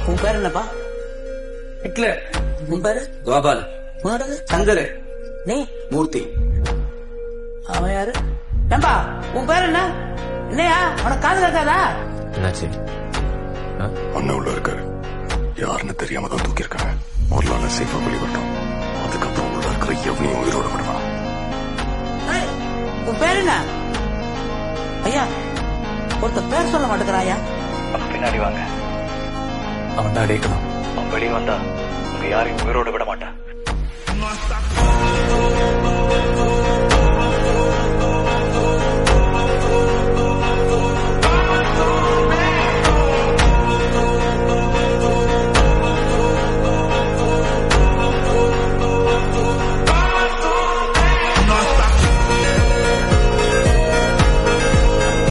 உன் பேர் என்னப்பா ஹிட்லர் உன் பேரு கோபால் உன்னோடது சங்கர் நீ மூர்த்தி அவன் யாரு ஏம்பா உன் பேர் என்ன என்னையா உனக்கு காது கேட்காதா என்னாச்சு ஆ? அண்ணன் உள்ள இருக்காரு யாருன்னு தெரியாம தான் தூக்கியிருக்காங்க முதல்ல அண்ணன் சேஃபா வெளியே வரட்டும் அதுக்கப்புறம் உள்ள இருக்கிற எவனையும் உயிரோட விடுவான் ஏய், உன் பேர் என்ன ஐயா ஒருத்த பேர் சொல்ல மாட்டேங்கிறாயா பின்னாடி வாங்க அவன் தான் அடைக்கணும் அவன் வெளியே வந்தா உங்க யாரையும் உயிரோட விட மாட்டான் Master